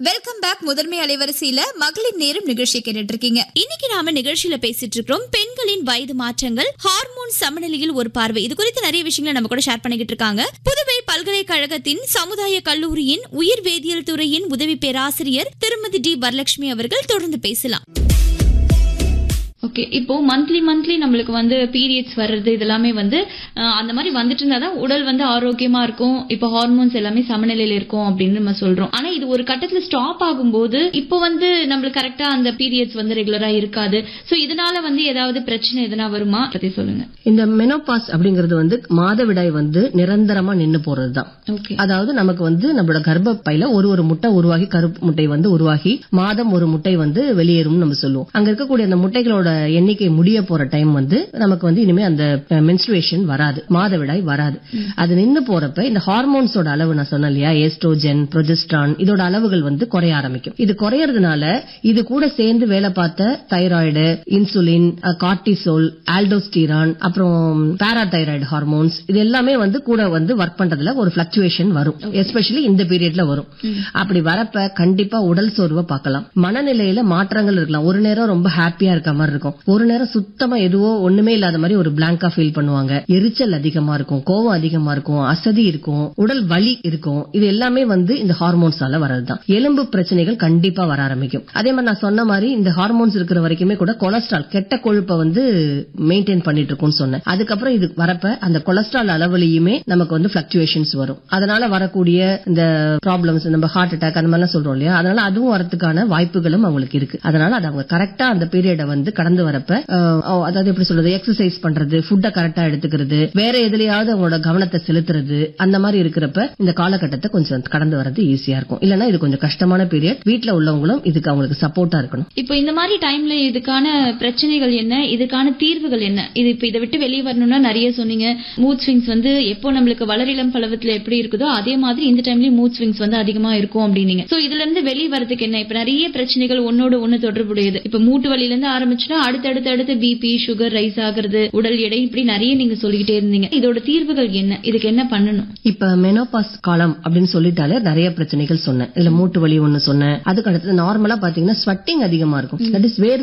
welcome back முதன்மை அலைவரிசையில மகளிர் நேரம் நிகழ்ச்சி கேட்டுட்டு இருக்கீங்க இன்னைக்கு நாம நிகழ்ச்சியில பேசிட்டு இருக்கிறோம் பெண்களின் வயது மாற்றங்கள் ஹார்மோன் சமநிலையில் ஒரு பார்வை இது குறித்து நிறைய விஷயங்களை நம்ம கூட ஷேர் பண்ணிக்கிட்டு இருக்காங்க புதுவை பல்கலைக்கழகத்தின் சமுதாய கல்லூரியின் உயிர் வேதியியல் துறையின் உதவி பேராசிரியர் திருமதி டி வரலட்சுமி அவர்கள் தொடர்ந்து பேசலாம் ஓகே இப்போ மந்த்லி மந்த்லி நம்மளுக்கு வந்து பீரியட்ஸ் வர்றது இதெல்லாமே வந்து அஹ், அந்த மாதிரி வந்துட்டு இருந்தாதான் உடல் வந்து ஆரோக்கியமா இருக்கும் இப்போ ஹார்மோன்ஸ் எல்லாமே சமநிலையில இருக்கும் அப்படின்னு நம்ம சொல்றோம் ஆனா இது ஒரு கட்டத்துல ஸ்டாப் ஆகும்போது இப்போ வந்து நம்மளுக்கு கரெக்டா அந்த பீரியட்ஸ் வந்து ரெகுலரா இருக்காது சோ இதனால வந்து ஏதாவது பிரச்சனை எதனா வருமா பத்தி சொல்லுங்க இந்த மெனோபாஸ் அப்படிங்கிறது வந்து மாதவிடாய் வந்து நிரந்தரமா நின்னு போறதுதான் ஓகே அதாவது நமக்கு வந்து நம்மளோட கர்ப்பப்பையில ஒரு ஒரு முட்டை உருவாகி கருப்பு முட்டை வந்து உருவாகி மாதம் ஒரு முட்டை வந்து வெளியேறும்னு நம்ம சொல்லுவோம் அங்க இருக்கக்கூடிய அந்த முட்டைகளோட எண்ணிக்கை முடிய போற டைம் வந்து நமக்கு வந்து இனிமே அந்த மென்ஸ்ட்ருவேஷன் வராது மாதவிடாய் வராது அது நின்னு போறப்ப இந்த ஹார்மோன்ஸோட அளவு நான் சொன்னேன் இல்லையா எஸ்ட்ரோஜன் ப்ரொஜெஸ்ட்ரான் இதோட அளவுகள் வந்து குறைய ஆரம்பிக்கும் இது குறையறதுனால இது கூட சேர்ந்து வேலை பார்த்த தைராய்டு இன்சுலின் கார்டிசோல் ஆல்டோஸ்டீரான் அப்புறம் பாராதைராய்டு ஹார்மோன்ஸ் இது எல்லாமே வந்து கூட வந்து ஒர்க் பண்றதுல ஒரு பிளக்சுவேஷன் வரும் எஸ்பெஷலி இந்த பீரியட்ல வரும் அப்படி வரப்ப கண்டிப்பா உடல் சோர்வை பார்க்கலாம் மனநிலையில மாற்றங்கள் இருக்கலாம் ஒரு நேரம் ரொம்ப ஹாப்பியா இருக்க மாதிரி இருக்கும் ஒரு நேரம் சுத்தமா எதுவோ ஒண்ணுமே இல்லாத மாதிரி ஒரு பிளாங்கா ஃபீல் பண்ணுவாங்க எரிச்சல் அதிகமா இருக்கும் கோவம் அதிகமா இருக்கும் அசதி இருக்கும் உடல் வலி இருக்கும் இது எல்லாமே வந்து இந்த ஹார்மோன்ஸால வர்றதுதான் எலும்பு பிரச்சனைகள் கண்டிப்பா வர ஆரம்பிக்கும் அதே மாதிரி நான் சொன்ன மாதிரி இந்த ஹார்மோன்ஸ் இருக்கிற வரைக்குமே கூட கொலஸ்ட்ரால் கெட்ட கொழுப்பை வந்து மெயின்டைன் பண்ணிட்டு இருக்கும்னு சொன்னேன் அதுக்கப்புறம் இது வரப்ப அந்த கொலஸ்ட்ரால் அளவுலயுமே நமக்கு வந்து பிளக்சுவேஷன்ஸ் வரும் அதனால வரக்கூடிய இந்த ப்ராப்ளம்ஸ் நம்ம ஹார்ட் அட்டாக் அந்த மாதிரிலாம் சொல்றோம் இல்லையா அதனால அதுவும் வரதுக்கான வாய்ப்புகளும் அவங்களுக்கு இருக்கு அதனால அது அவங்க கரெக்டா அந்த பீரியடை வந்து கடந்து வரப்ப அஹ், அதாவது எப்படி சொல்றது எக்ஸசைஸ் பண்றது ஃபுட்டை கரெக்டா எடுத்துக்கிறது வேற எதுலயாவது அவங்களோட கவனத்தை செலுத்துறது அந்த மாதிரி இருக்கிறப்ப இந்த காலகட்டத்தை கொஞ்சம் கடந்து வர்றது ஈஸியா இருக்கும் இல்லனா இது கொஞ்சம் கஷ்டமான பீரியட் வீட்ல உள்ளவங்களும் இதுக்கு அவங்களுக்கு சப்போர்ட்டா இருக்கணும் இப்போ இந்த மாதிரி டைம்ல இதுக்கான பிரச்சனைகள் என்ன இதுக்கான தீர்வுகள் என்ன இது இப்ப இதை விட்டு வெளியே வரணும்னா நிறைய சொன்னீங்க மூட் ஸ்விங்ஸ் வந்து எப்போ நம்மளுக்கு வளரிளம் பருவத்துல எப்படி இருக்குதோ அதே மாதிரி இந்த டைம்லயும் மூட் ஸ்விங்ஸ் வந்து அதிகமா இருக்கும் அப்படின்னீங்க சோ இதுல இருந்து வெளியே வரதுக்கு என்ன இப்ப நிறைய பிரச்சனைகள் ஒன்னோட ஒண்ணு தொடர்புடையது இப்ப மூட்டு வலியில இருந்து ஆரம்பிச்சுன்னா அடுத்தடுத்து அடுத்து பிபி சுகர் ரைஸ் ஆகுறது உடல் எடை இப்படி நிறைய நீங்க சொல்லிக்கிட்டே இருந்தீங்க இதோட தீர்வுகள் என்ன இதுக்கு என்ன பண்ணணும் இப்ப மெனோபாஸ் காலம் அப்படின்னு சொல்லிட்டாலே நிறைய பிரச்சனைகள் சொன்னேன் இதுல மூட்டு வலி ஒண்ணு சொன்னேன் அதுக்கு அடுத்தது நார்மலா பாத்தீங்கன்னா ஸ்வெட்டிங் அதிகமா இருக்கும் தட் இஸ்